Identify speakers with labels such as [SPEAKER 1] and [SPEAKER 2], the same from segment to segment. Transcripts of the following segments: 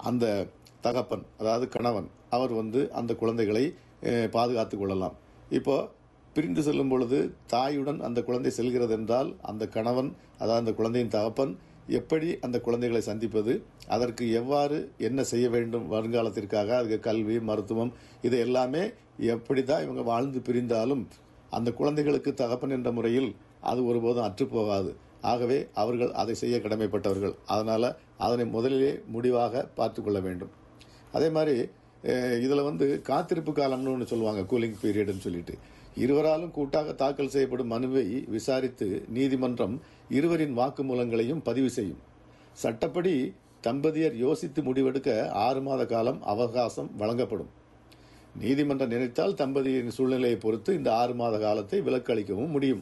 [SPEAKER 1] அந்த தகப்பன் அதாவது கணவன் அவர் வந்து அந்த குழந்தைகளை அஹ், பாதுகாத்துக் கொள்ளலாம் இப்போ பிரிந்து செல்லும் பொழுது தாயுடன் அந்த குழந்தை செல்கிறது என்றால் அந்த கணவன் அதாவது அந்த குழந்தையின் தகப்பன் எப்படி அந்த குழந்தைகளை சந்திப்பது அதற்கு எவ்வாறு என்ன செய்ய வேண்டும் வருங்காலத்திற்காக அதுக்கு கல்வி மருத்துவம் இது எல்லாமே எப்படி தான் இவங்க வாழ்ந்து பிரிந்தாலும் அந்த குழந்தைகளுக்கு தகப்பன் என்ற முறையில் அது ஒருபோதும் அற்றுப்போகாது ஆகவே அவர்கள் அதை செய்ய கடமைப்பட்டவர்கள் அதனால அதனை முதலிலே முடிவாக பார்த்து கொள்ள வேண்டும் அதே மாதிரி அஹ், இதுல வந்து காத்திருப்பு காலம்னு ஒன்று சொல்லுவாங்க கூலிங் பீரியட்னு சொல்லிட்டு இருவராலும் கூட்டாக தாக்கல் செய்யப்படும் மனுவை விசாரித்து நீதிமன்றம் இருவரின் வாக்குமூலங்களையும் பதிவு செய்யும் சட்டப்படி தம்பதியர் யோசித்து முடிவெடுக்க ஆறு மாத காலம் அவகாசம் வழங்கப்படும் நீதிமன்றம் நினைத்தால் தம்பதியின் சூழ்நிலையை பொறுத்து இந்த ஆறு மாத காலத்தை விலக்கு அளிக்கவும் முடியும்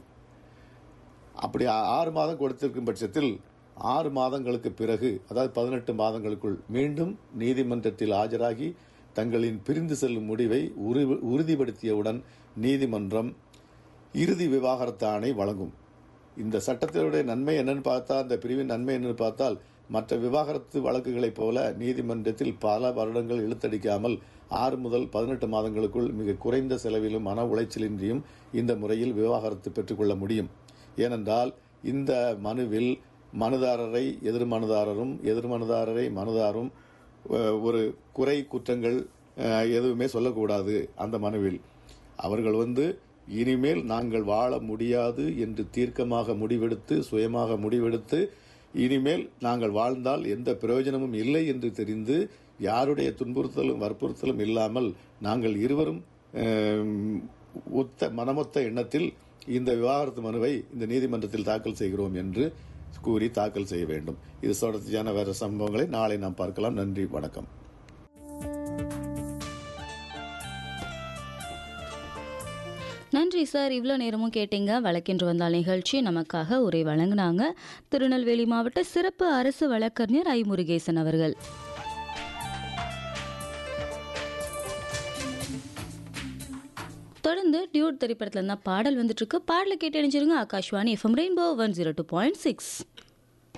[SPEAKER 1] அப்படி ஆ- ஆறு மாதம் கொடுத்திருக்கும் பட்சத்தில் ஆறு மாதங்களுக்கு பிறகு அதாவது பதினெட்டு மாதங்களுக்குள் மீண்டும் நீதிமன்றத்தில் ஆஜராகி தங்களின் பிரிந்து செல்லும் முடிவை உறு- உறுதிப்படுத்தியவுடன் நீதிமன்றம் இறுதி விவாகரத்து ஆணை வழங்கும் இந்த சட்டத்தினுடைய நன்மை என்னன்னு பார்த்தா அந்த பிரிவின் நன்மை என்னன்னு பார்த்தால் மற்ற விவாகரத்து வழக்குகளைப் போல நீதிமன்றத்தில் பல வருடங்கள் இழுத்தடிக்காமல் ஆறு முதல் பதினெட்டு மாதங்களுக்குள் மிக குறைந்த செலவிலும் மன உளைச்சலின்றியும் இந்த முறையில் விவாகரத்து பெற்றுக்கொள்ள முடியும் ஏனென்றால் இந்த மனுவில் மனுதாரரை எதிர் மனுதாரரும் எதிர் மனுதாரரை மனுதாரும் அஹ், ஒரு குறை குற்றங்கள் அஹ், எதுவுமே சொல்லக்கூடாது அந்த மனுவில் அவர்கள் வந்து இனிமேல் நாங்கள் வாழ முடியாது என்று தீர்க்கமாக முடிவெடுத்து சுயமாக முடிவெடுத்து இனிமேல் நாங்கள் வாழ்ந்தால் எந்த பிரயோஜனமும் இல்லை என்று தெரிந்து யாருடைய துன்புறுத்தலும் வற்புறுத்தலும் இல்லாமல் நாங்கள் இருவரும் அஹ், ஒத்த மனமொத்த எண்ணத்தில் இந்த விவாகரத்து மனுவை இந்த நீதிமன்றத்தில் தாக்கல் செய்கிறோம் என்று கூறி தாக்கல் செய்ய வேண்டும் இது தொடர்ச்சியான வேறு சம்பவங்களை நாளை நாம் பார்க்கலாம் நன்றி வணக்கம்
[SPEAKER 2] நன்றி சார் இவ்வளோ நேரமும் கேட்டீங்க வழக்கென்று வந்தால் நிகழ்ச்சி நமக்காக உரை வழங்கினாங்க திருநெல்வேலி மாவட்ட சிறப்பு அரசு வழக்கறிஞர் ஐ முருகேசன் அவர்கள் தொடர்ந்து டியூட் திரைப்படத்துல இருந்தா பாடல் வந்துட்டு இருக்கு பாடலை கேட்டு அணிஞ்சிருங்க Akashvani FM Rainbow one zero two point six